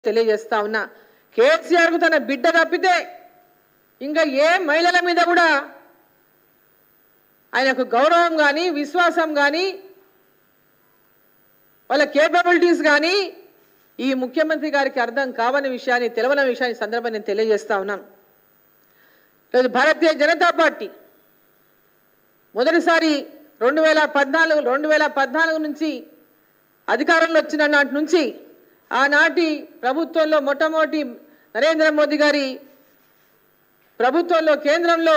తెలియజేస్తా ఉన్నా కేసీఆర్కు తన బిడ్డ తప్పితే ఇంకా ఏ మహిళల మీద కూడా ఆయనకు గౌరవం కానీ విశ్వాసం కానీ వాళ్ళ కేపబిలిటీస్ కానీ ఈ ముఖ్యమంత్రి గారికి అర్థం కావని విషయాన్ని తెలవని విషయాన్ని ఈ సందర్భంగా నేను తెలియజేస్తా ఉన్నాను ఈరోజు భారతీయ జనతా పార్టీ మొదటిసారి రెండు వేల పద్నాలుగు రెండు వేల పద్నాలుగు నుంచి అధికారంలో వచ్చిన నాటి నుంచి ఆనాటి ప్రభుత్వంలో మొట్టమొదటి నరేంద్ర మోదీ గారి ప్రభుత్వంలో కేంద్రంలో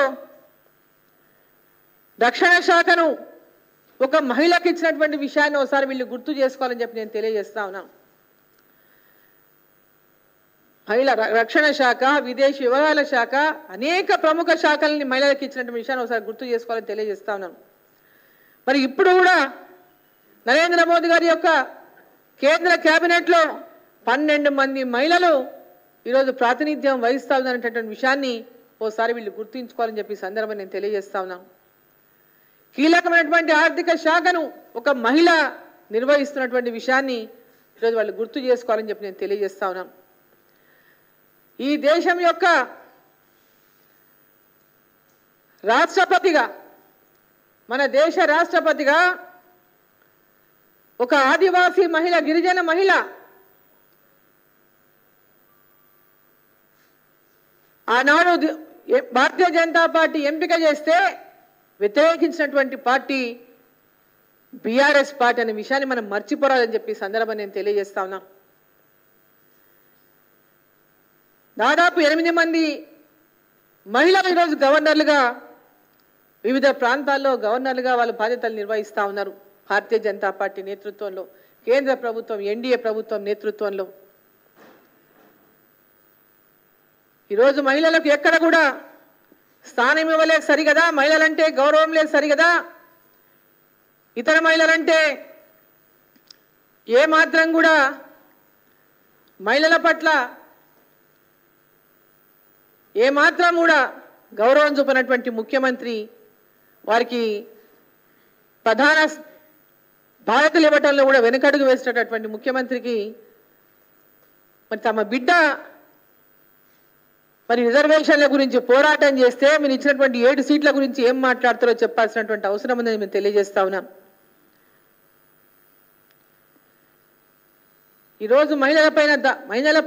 రక్షణ శాఖను ఒక మహిళకి ఇచ్చినటువంటి విషయాన్ని ఒకసారి వీళ్ళు గుర్తు చేసుకోవాలని చెప్పి నేను తెలియజేస్తా ఉన్నాను మహిళ ర- రక్షణ శాఖ విదేశీ వ్యవహారాల శాఖ అనేక ప్రముఖ శాఖల్ని మహిళలకు ఇచ్చినటువంటి విషయాన్ని ఒకసారి గుర్తు చేసుకోవాలని తెలియజేస్తా ఉన్నాను మరి ఇప్పుడు కూడా నరేంద్ర మోదీ గారి యొక్క కేంద్ర కేబినెట్లో పన్నెండు మంది మహిళలు ఈరోజు ప్రాతినిధ్యం వహిస్తా ఉన్నటువంటి విషయాన్ని ఓసారి వీళ్ళు గుర్తుంచుకోవాలని చెప్పి ఈ సందర్భం నేను తెలియజేస్తా ఉన్నాను కీలకమైనటువంటి ఆర్థిక శాఖను ఒక మహిళ నిర్వహిస్తున్నటువంటి విషయాన్ని ఈరోజు వాళ్ళు గుర్తు చేసుకోవాలని చెప్పి నేను తెలియజేస్తా ఉన్నాను ఈ దేశం యొక్క రాష్ట్రపతిగా మన దేశ రాష్ట్రపతిగా ఒక ఆదివాసీ మహిళ గిరిజన మహిళ ఆనాడు ది- ఏ- భారతీయ జనతా పార్టీ ఎంపిక చేస్తే వ్యతిరేకించినటువంటి పార్టీ బీఆర్ఎస్ పార్టీ అనే విషయాన్ని మనం మర్చిపోరాదని చెప్పి ఈ సందర్భం నేను తెలియజేస్తా ఉన్నా దాదాపు ఎనిమిది మంది మహిళలు ఈరోజు గవర్నర్లుగా వివిధ ప్రాంతాల్లో గవర్నర్లుగా వాళ్ళు బాధ్యతలు నిర్వహిస్తూ ఉన్నారు భారతీయ జనతా పార్టీ నేతృత్వంలో కేంద్ర ప్రభుత్వం ఎన్డీఏ ప్రభుత్వం నేతృత్వంలో ఈరోజు మహిళలకు ఎక్కడ కూడా స్థానం ఇవ్వలేదు సరిగదా మహిళలంటే గౌరవం లేదు సరిగదా ఇతర మహిళలంటే ఏ మాత్రం కూడా మహిళల పట్ల ఏ మాత్రం కూడా గౌరవం చూపినటువంటి ముఖ్యమంత్రి వారికి ప్రధాన స్- బాధ్యతలు ఇవ్వటంలో కూడా వెనుకడుగు వేసినటువంటి ముఖ్యమంత్రికి మరి తమ బిడ్డ మరి రిజర్వేషన్ల గురించి పోరాటం చేస్తే మీరు ఇచ్చినటువంటి ఏడు సీట్ల గురించి ఏం మాట్లాడతారో చెప్పాల్సినటువంటి అవసరం ఉందని మేము తెలియజేస్తా ఉన్నాం ఈరోజు మహిళల పైన ద- మహిళల